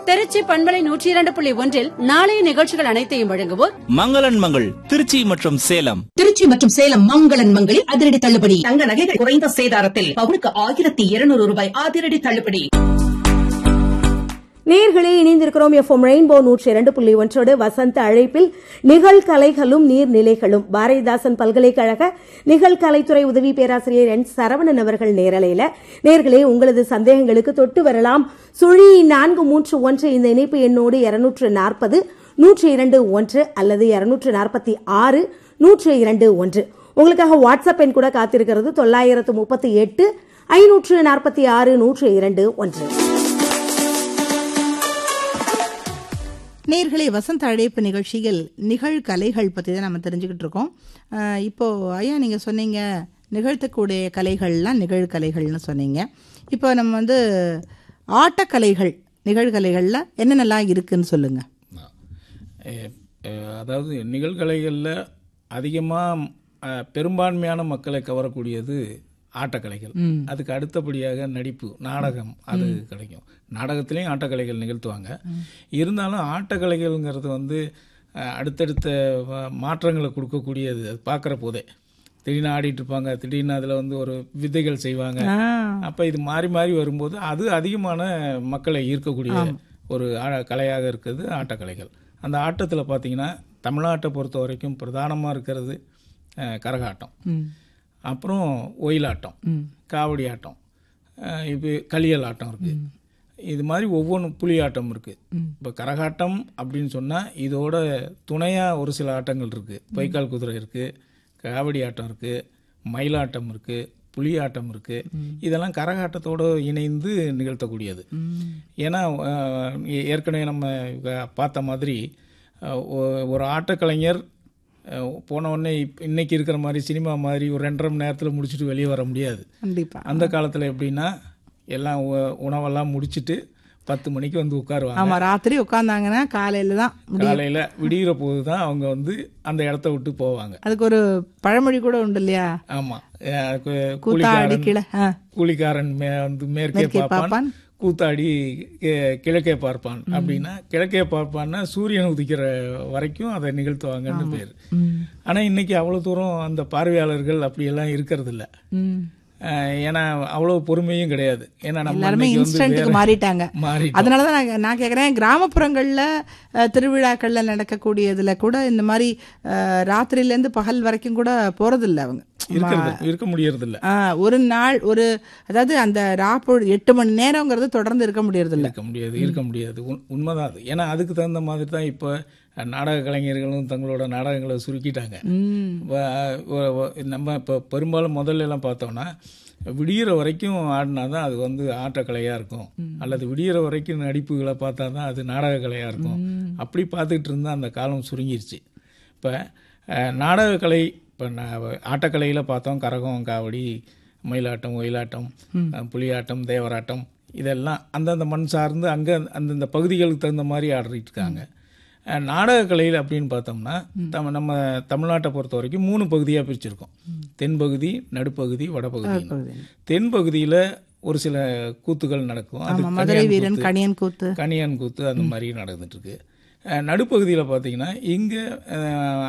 திருச்சி பண்பலை நூற்றி இரண்டு புள்ளி ஒன்றில் நாளைய நிகழ்ச்சிகள் அனைத்தையும் வழங்குவோர் மங்களன் மங்கள் திருச்சி மற்றும் சேலம் திருச்சி மற்றும் சேலம் மங்களன் மங்களில் அதிரடி தள்ளுபடி தங்க நகைகள் குறைந்த சேதாரத்தில் பவுனுக்கு ஆயிரத்தி இருநூறு ரூபாய் அதிரடி தள்ளுபடி நேர்களே இணைந்திருக்கிறோம் எஃப்எம் ரெயின்போ நூற்றி இரண்டு புள்ளி ஒன்றோடு வசந்த அழைப்பில் நிகழ்கலைகளும் நீர்நிலைகளும் பாரதிதாசன் பல்கலைக்கழக நிகழ்கலைத்துறை உதவி பேராசிரியர் என் சரவணன் அவர்கள் நேரலையில நேர்களே உங்களது சந்தேகங்களுக்கு தொட்டு வரலாம் சுழி நான்கு மூன்று ஒன்று இந்த இணைப்பு எண்ணோடு இருநூற்று நாற்பது நூற்றி இரண்டு ஒன்று அல்லது இருநூற்று நாற்பத்தி ஆறு நூற்று இரண்டு ஒன்று உங்களுக்காக வாட்ஸ்அப் எண் கூட காத்திருக்கிறது தொள்ளாயிரத்து முப்பத்தி எட்டு ஐநூற்று நாற்பத்தி ஆறு நூற்று இரண்டு ஒன்று நேர்களே வசந்த அழைப்பு நிகழ்ச்சியில் நிகழ்கலைகள் பற்றி தான் நம்ம தெரிஞ்சுக்கிட்டு இருக்கோம் அஹ் இப்போ ஐயா நீங்கள் சொன்னீங்க நிகழ்த்தக்கூடிய கலைகள்லாம் நிகழ்கலைகள்னு சொன்னீங்க இப்போ நம்ம வந்து ஆட்டக்கலைகள் நிகழ்கலைகளில் என்னென்னலாம் இருக்குன்னு சொல்லுங்கள் எ- எ- அதாவது நிகழ்கலைகளில் அதிகமாக பெரும்பான்மையான மக்களை கவரக்கூடியது ஆட்டக்கலைகள் அதுக்கு அடுத்தபடியாக நடிப்பு நாடகம் அது கிடைக்கும் நாடகத்திலையும் ஆட்டக்கலைகள் நிகழ்த்துவாங்க இருந்தாலும் ஆட்டக்கலைகள்ங்கிறது வந்து அஹ், அடுத்தடுத்த வ- மாற்றங்களை கொடுக்கக்கூடியது அது பார்க்குற போதே திடீர்னு ஆடிட்டு இருப்பாங்க திடீர்னு அதில் வந்து ஒரு வித்தைகள் செய்வாங்க அப்போ இது மாறி மாறி வரும்போது அது அதிகமான மக்களை ஈர்க்கக்கூடிய ஒரு ஆ- கலையாக இருக்கிறது ஆட்டக்கலைகள் அந்த ஆட்டத்தில் பார்த்தீங்கன்னா தமிழ்நாட்டை பொறுத்த வரைக்கும் பிரதானமாக இருக்கிறது அஹ், கரகாட்டம் அப்புறம் ஒயிலாட்டம் காவடி ஆட்டம் அஹ், இப்போ களியல் ஆட்டம் இருக்குது இது மாதிரி ஒவ்வொன்றும் புலியாட்டம் இருக்குது இப்போ கரகாட்டம் அப்படின்னு சொன்னால் இதோட துணையாக ஒரு சில ஆட்டங்கள் இருக்குது பொய்க்கால் குதிரை இருக்குது காவடி ஆட்டம் இருக்குது மயிலாட்டம் இருக்குது புலியாட்டம் இருக்குது இதெல்லாம் கரகாட்டத்தோடு இணைந்து நிகழ்த்தக்கூடியது ஏன்னா அஹ், ஏற்கனவே நம்ம இவ- பார்த்த மாதிரி அஹ், ஒ- ஒரு ஆட்டக்கலைஞர் அஹ், போன உடனே இப்- இன்னைக்கு இருக்கிற மாதிரி சினிமா மாதிரி ஒரு ரெண்டரை மணி நேரத்தில் முடிச்சுட்டு வெளியே வர முடியாது கண்டிப்பாக அந்த காலத்தில் எப்படின்னா எல்லாம் உ- உணவெல்லாம் முடிச்சிட்டு பத்து மணிக்கு வந்து உட்காருவாங்க ஆமாம் ராத்திரி உட்காந்தாங்கன்னா காலையில் தான் காலையில் விடிகிற போது தான் அவங்க வந்து அந்த இடத்த விட்டு போவாங்க அதுக்கு ஒரு பழமொழி கூட உண்டு இல்லையா ஆமாம் கூத்தாடி கீழே ஆ கூலிக்காரன் மே வந்து மேற்கே மேற்கே பார்ப்பான் பார்ப்பான். கூத்தாடி கி- கிழக்கே பார்ப்பான் அப்படின்னா கிழக்கே பார்ப்பான்னா சூரியன் உதிக்கிற வரைக்கும் அதை நிகழ்த்துவாங்கன்னு பேர் ஆனால் இன்னைக்கு அவ்வளோ தூரம் அந்த பார்வையாளர்கள் அப்படியெல்லாம் இருக்கிறது இல்ல ம் அஹ் ஏன்னா அவ்வளோ பொறுமையும் கிடையாது ஏன்னா நம்ம எல்லாருமே இன்னைக்கு வந்து இன்ஸ்டன்ட்டுக்கு வேற- மாறிட்டாங்க மாறிட்டோம். அதனால தான் நான் நான் கேட்குறேன் கிராமப்புறங்களில் திருவிழாக்களில் நடக்கக்கூடியதுல கூட இந்த மாதிரி அஹ், ராத்திரியிலேருந்து பகல் வரைக்கும் கூட போகிறதில்ல அவங்க இருக்கிறது இருக்க முடியறது இல்ல ஆ, ஒரு நாள் ஒரு அதாவது அந்த ராப்பொழு எட்டு மணி நேரங்கிறது தொடர்ந்து இருக்க முடியறதில்ல இருக்க முடியாது இருக்க முடியாது உண்- உண்மைதான் அது ஏன்னா அதுக்கு தகுந்த மாதிரி தான் இப்போ நாடக கலைஞர்களும் தங்களோட நாடகங்களை சுருக்கிட்டாங்க வ- வ- வ- நம்ம இப்போ பெரும்பாலும் முதல்ல எல்லாம் பார்த்தோம்னா விடியிற வரைக்கும் ஆடினா தான் அது வந்து ஆட்டக்கலையாக இருக்கும் அல்லது விடியிற வரைக்கும் நடிப்புகளை பார்த்தா தான் அது நாடக கலையாக இருக்கும் அப்படி பார்த்துக்கிட்டு இருந்தால் அந்த காலம் சுருங்கிருச்சு இப்போ நாடகக்கலை இப்போ ஆட்டக்கலையில் பார்த்தோம் கரகம் காவடி மயிலாட்டம் ஒயிலாட்டம் அஹ், புலியாட்டம் தேவராட்டம் இதெல்லாம் அந்தந்த மண் சார்ந்து அங்கே அந்தந்த பகுதிகளுக்கு தகுந்த மாதிரி ஆடிட்டு இருக்காங்க அஹ், நாடகக்கலையில் அப்படின்னு பார்த்தோம்னா தம் நம்ம தமிழ்நாட்டை பொறுத்த வரைக்கும் மூணு பகுதியாக பிரிச்சிருக்கோம் தென்பகுதி நடுப்பகுதி வடபகுதி தென்பகுதியில் ஒரு சில கூத்துகள் நடக்கும் அது ஆமா மதுரை கணியான் வீரன் கூத்து. கணியன் கூத்து கணியான் கூத்து அந்த மாதிரி நடந்துட்டு இருக்கு அஹ் நடுப்பகுதியில் பார்த்தீங்கன்னா இங்கே